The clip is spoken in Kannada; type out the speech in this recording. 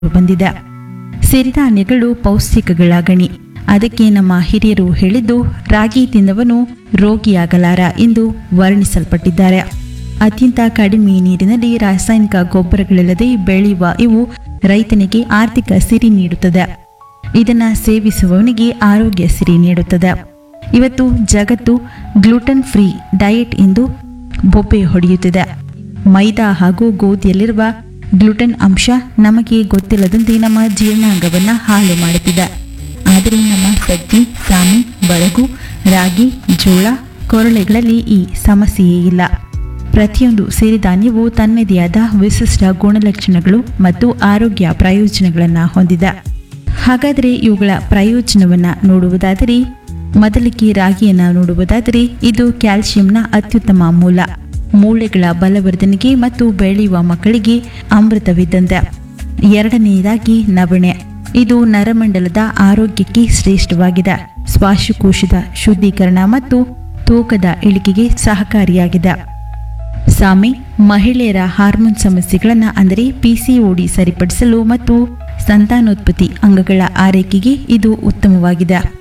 ಬಂದಿದೆ ಸಿರಿಧಾನ್ಯಗಳು ಪೌಷ್ಟಿಕಗಳ ಗಣಿ ಅದಕ್ಕೆ ನಮ್ಮ ಹಿರಿಯರು ಹೇಳಿದ್ದು ರಾಗಿ ತಿಂದವನು ರೋಗಿಯಾಗಲಾರ ಎಂದು ವರ್ಣಿಸಲ್ಪಟ್ಟಿದ್ದಾರೆ ಅತ್ಯಂತ ಕಡಿಮೆ ನೀರಿನಲ್ಲಿ ರಾಸಾಯನಿಕ ಗೊಬ್ಬರಗಳಿಲ್ಲದೆ ಬೆಳೆಯುವ ಇವು ರೈತನಿಗೆ ಆರ್ಥಿಕ ಸಿರಿ ನೀಡುತ್ತದೆ ಇದನ್ನ ಸೇವಿಸುವವನಿಗೆ ಆರೋಗ್ಯ ಸಿರಿ ನೀಡುತ್ತದೆ ಇವತ್ತು ಜಗತ್ತು ಗ್ಲೂಟನ್ ಫ್ರೀ ಡಯಟ್ ಎಂದು ಬೊಬ್ಬೆ ಹೊಡೆಯುತ್ತಿದೆ ಮೈದಾ ಹಾಗೂ ಗೋಧಿಯಲ್ಲಿರುವ ಗ್ಲುಟನ್ ಅಂಶ ನಮಗೆ ಗೊತ್ತಿಲ್ಲದಂತೆ ನಮ್ಮ ಜೀರ್ಣಾಂಗವನ್ನು ಹಾಳು ಮಾಡುತ್ತಿದೆ ಆದರೆ ನಮ್ಮ ಸಜ್ಜಿ ಸಾಮಿ ಬರಗು ರಾಗಿ ಜೋಳ ಕೊರಳೆಗಳಲ್ಲಿ ಈ ಸಮಸ್ಯೆಯೇ ಇಲ್ಲ ಪ್ರತಿಯೊಂದು ಸಿರಿಧಾನ್ಯವು ತನ್ನದೇ ಆದ ವಿಶಿಷ್ಟ ಗುಣಲಕ್ಷಣಗಳು ಮತ್ತು ಆರೋಗ್ಯ ಪ್ರಯೋಜನಗಳನ್ನು ಹೊಂದಿದೆ ಹಾಗಾದರೆ ಇವುಗಳ ಪ್ರಯೋಜನವನ್ನು ನೋಡುವುದಾದರೆ ಮೊದಲಿಗೆ ರಾಗಿಯನ್ನು ನೋಡುವುದಾದರೆ ಇದು ಕ್ಯಾಲ್ಸಿಯಂನ ಅತ್ಯುತ್ತಮ ಮೂಲ ಮೂಳೆಗಳ ಬಲವರ್ಧನೆಗೆ ಮತ್ತು ಬೆಳೆಯುವ ಮಕ್ಕಳಿಗೆ ಅಮೃತವಿದ್ದಂತೆ ಎರಡನೆಯದಾಗಿ ನವಣೆ ಇದು ನರಮಂಡಲದ ಆರೋಗ್ಯಕ್ಕೆ ಶ್ರೇಷ್ಠವಾಗಿದೆ ಶ್ವಾಸಕೋಶದ ಶುದ್ಧೀಕರಣ ಮತ್ತು ತೂಕದ ಇಳಿಕೆಗೆ ಸಹಕಾರಿಯಾಗಿದೆ ಸಾಮೆ ಮಹಿಳೆಯರ ಹಾರ್ಮೋನ್ ಸಮಸ್ಯೆಗಳನ್ನು ಅಂದರೆ ಪಿಸಿಒಡಿ ಸರಿಪಡಿಸಲು ಮತ್ತು ಸಂತಾನೋತ್ಪತ್ತಿ ಅಂಗಗಳ ಆರೈಕೆಗೆ ಇದು ಉತ್ತಮವಾಗಿದೆ